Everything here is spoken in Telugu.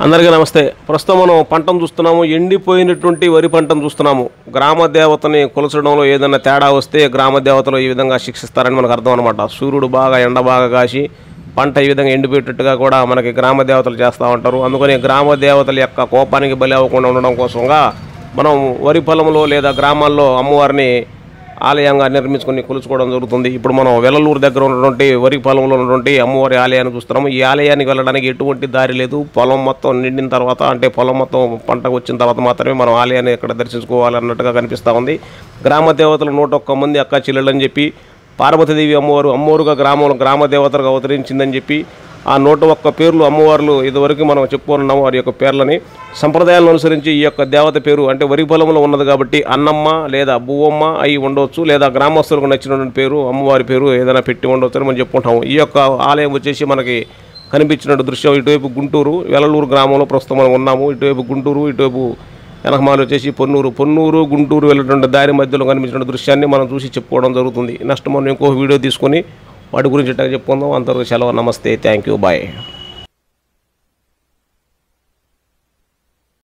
అందరికీ నమస్తే ప్రస్తుతం మనం పంటను చూస్తున్నాము ఎండిపోయినటువంటి వరి పంటను చూస్తున్నాము గ్రామ దేవతని కొలచడంలో ఏదైనా తేడా వస్తే గ్రామ దేవతలు ఈ విధంగా శిక్షిస్తారని మనకు అర్థం అనమాట సూర్యుడు బాగా ఎండ బాగా కాసి పంట ఈ విధంగా ఎండిపోయేటట్టుగా కూడా మనకి గ్రామ దేవతలు చేస్తూ ఉంటారు అందుకని గ్రామ దేవతల యొక్క కోపానికి బలి అవ్వకుండా ఉండడం కోసంగా మనం వరి పొలంలో లేదా గ్రామాల్లో అమ్మవారిని ఆలయంగా నిర్మించుకొని కొలుచుకోవడం జరుగుతుంది ఇప్పుడు మనం వెల్లలూరు దగ్గర ఉన్నటువంటి వరి పొలంలో ఉన్నటువంటి అమ్మవారి ఆలయాన్ని చూస్తున్నాము ఈ ఆలయానికి వెళ్ళడానికి ఎటువంటి దారి లేదు పొలం మొత్తం నిండిన తర్వాత అంటే పొలం మొత్తం పంట వచ్చిన తర్వాత మాత్రమే మనం ఆలయాన్ని ఇక్కడ దర్శించుకోవాలి అన్నట్టుగా కనిపిస్తూ ఉంది గ్రామ దేవతలు నూట ఒక్క మంది అక్క చెల్లెళ్ళని చెప్పి పార్వతీదేవి అమ్మవారు అమ్మవారుగా గ్రామంలో గ్రామ దేవతలుగా అవతరించిందని చెప్పి ఆ నూట ఒక్క పేర్లు అమ్మవార్లు ఇదివరకు మనం చెప్పుకున్నాము వారి యొక్క పేర్లని సంప్రదాయాలను అనుసరించి ఈ యొక్క దేవత పేరు అంటే వరి పొలంలో ఉన్నది కాబట్టి అన్నమ్మ లేదా బువ్వమ్మ అయి ఉండవచ్చు లేదా గ్రామస్తులకు నచ్చినటువంటి పేరు అమ్మవారి పేరు ఏదైనా పెట్టి ఉండవచ్చు అని మనం చెప్పుకుంటాము ఈ యొక్క ఆలయం వచ్చేసి మనకి కనిపించినట్టు దృశ్యం ఇటువైపు గుంటూరు వెలలూరు గ్రామంలో ప్రస్తుతం మనం ఉన్నాము ఇటువైపు గుంటూరు ఇటువైపు వెనకమాల వచ్చేసి పొన్నూరు పొన్నూరు గుంటూరు వెళ్ళేటువంటి దారి మధ్యలో కనిపించిన దృశ్యాన్ని మనం చూసి చెప్పుకోవడం జరుగుతుంది నెక్స్ట్ మనం ఇంకో వీడియో తీసుకొని వాటి గురించి ఇట్లా చెప్పుకుందాం అంతవరకు సెలవు నమస్తే థ్యాంక్ యూ బాయ్